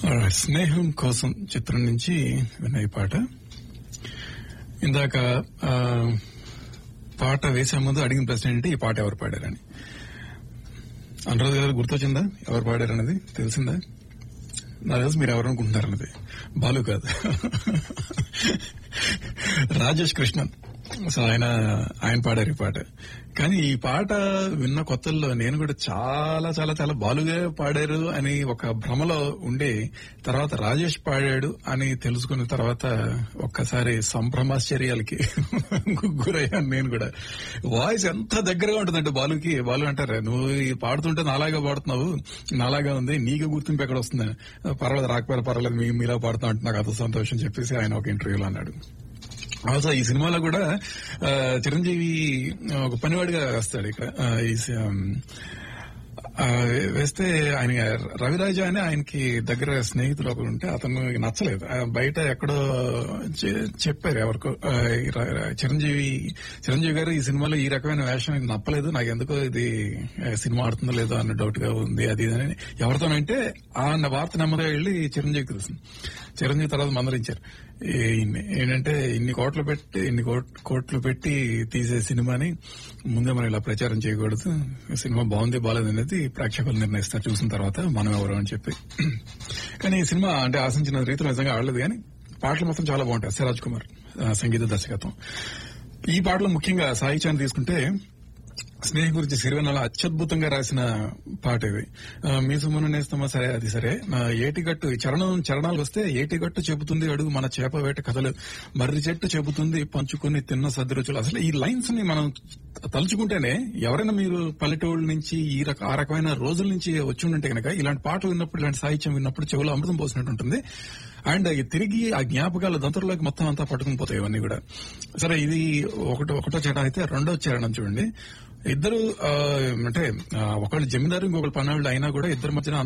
Alright, స్నేహం కోసం చిత్రం నుంచి విన్న ఈ పాట ఇందాక ఆ, పాట వేసే ముందు అడిగిన ప్రశ్న ఏంటి ఈ పాట ఎవరు పాడారని అనురాధ గారు గుర్తొచ్చిందా ఎవరు పాడారన్నది తెలిసిందా నా తెలిసి మీరు ఎవరు అనుకుంటున్నారన్నది బాలు కాదు రాజేష్ కృష్ణన్ సో ఆయన ఆయన పాడారు ఈ పాట కానీ ఈ పాట విన్న కొత్తల్లో నేను కూడా చాలా చాలా చాలా బాలుగా పాడారు అని ఒక భ్రమలో ఉండే తర్వాత రాజేష్ పాడాడు అని తెలుసుకున్న తర్వాత ఒక్కసారి సంభ్రమాశ్చర్యాలకి గురయ్యాను నేను కూడా వాయిస్ ఎంత దగ్గరగా ఉంటుందంటే బాలుకి బాలు అంటారు నువ్వు ఈ పాడుతుంటే నాలాగా పాడుతున్నావు నాలాగా ఉంది నీకు గుర్తింపు ఎక్కడ వస్తుంది పర్వాలేదు రాకపోయినా పర్వాలేదు మీ మీలా పాడుతున్నా అంటే నాకు అంత సంతోషం చెప్పేసి ఆయన ఒక ఇంటర్వ్యూలో అన్నాడు ఆల్సో ఈ సినిమాలో కూడా ఆ, చిరంజీవి ఒక పనివాడిగా వస్తాడు ఇక్కడ ఆ, ఈ సి- ఆ, వేస్తే ఆయన రవిరాజ అని ఆయనకి దగ్గర స్నేహితుడు ఒకరు ఉంటే అతను నచ్చలేదు ఆ, బయట ఎక్కడో చె- చెప్పారు ఎవరికో ఆ, ఈ ర- ర- చిరంజీవి చిరంజీవి గారు ఈ సినిమాలో ఈ రకమైన వేషం నాకు నప్పలేదు నాకు ఎందుకో ఇది ఆ, సినిమా ఆడుతుందో లేదో అన్న డౌట్ గా ఉంది అది ఇది అని ఎవరితోనంటే ఆ వార్త నెమ్మదిగా వెళ్ళి చిరంజీవికి తెలుస్తుంది చిరంజీవి తర్వాత మందలించారు ఈ- ఇన్ని- ఏంటంటే ఇన్ని కోట్లు పెట్టి ఇన్ని కోట్- కోట్లు పెట్టి తీసే సినిమాని ముందే మనం ఇలా ప్రచారం చేయకూడదు ఈ సినిమా బాగుంది బాగాలేదు అనేది ప్రేక్షకులు నిర్ణయిస్తారు చూసిన తర్వాత మనం ఎవరు అని చెప్పి కానీ ఈ సినిమా అంటే ఆశించిన రీతిలో నిజంగా ఆడలేదు కానీ పాటలు మొత్తం చాలా బాగుంటాయి సిరాజ్ కుమార్ ఆ, సంగీత దర్శకత్వం ఈ పాటలు ముఖ్యంగా సాయి చాంద్ తీసుకుంటే స్నేహం గురించి సిరివెన్నెల అత్యద్భుతంగా రాసిన పాట ఇది ఆ, మీ సుమను నేస్తమా సరే అది సరే నా ఏటిగట్టు ఈ చరణం చరణాలు వస్తే ఏటిగట్టు చెబుతుంది అడుగు మన చేప వేట కథలు మర్రి చెట్టు చెబుతుంది పంచుకుని తిన్న సద్రుచులు అసలు ఈ లైన్స్ ని మనం తలుచుకుంటేనే ఎవరైనా మీరు పల్లెటూళ్ళ నుంచి ఈ రక ఆ రకమైన రోజుల నుంచి వచ్చి ఉంటే కనుక ఇలాంటి పాటలు విన్నప్పుడు ఇలాంటి సాహిత్యం విన్నప్పుడు చెవులు అమృతం పోసినట్టు ఉంటుంది అండ్ ఈ తిరిగి ఆ జ్ఞాపకాల దంతరులోకి మొత్తం అంతా పట్టుకుని పోతాయి ఇవన్నీ కూడా సరే ఇది ఒకటో ఒకటో చరణం అయితే రెండో చరణం చూడండి ఇద్దరు ఆ, అంటే ఆ, ఒకళ్ళు జమీందారు ఇంకొకళ్ళు పన్నెండు అయినా కూడా ఇద్దరి మధ్యన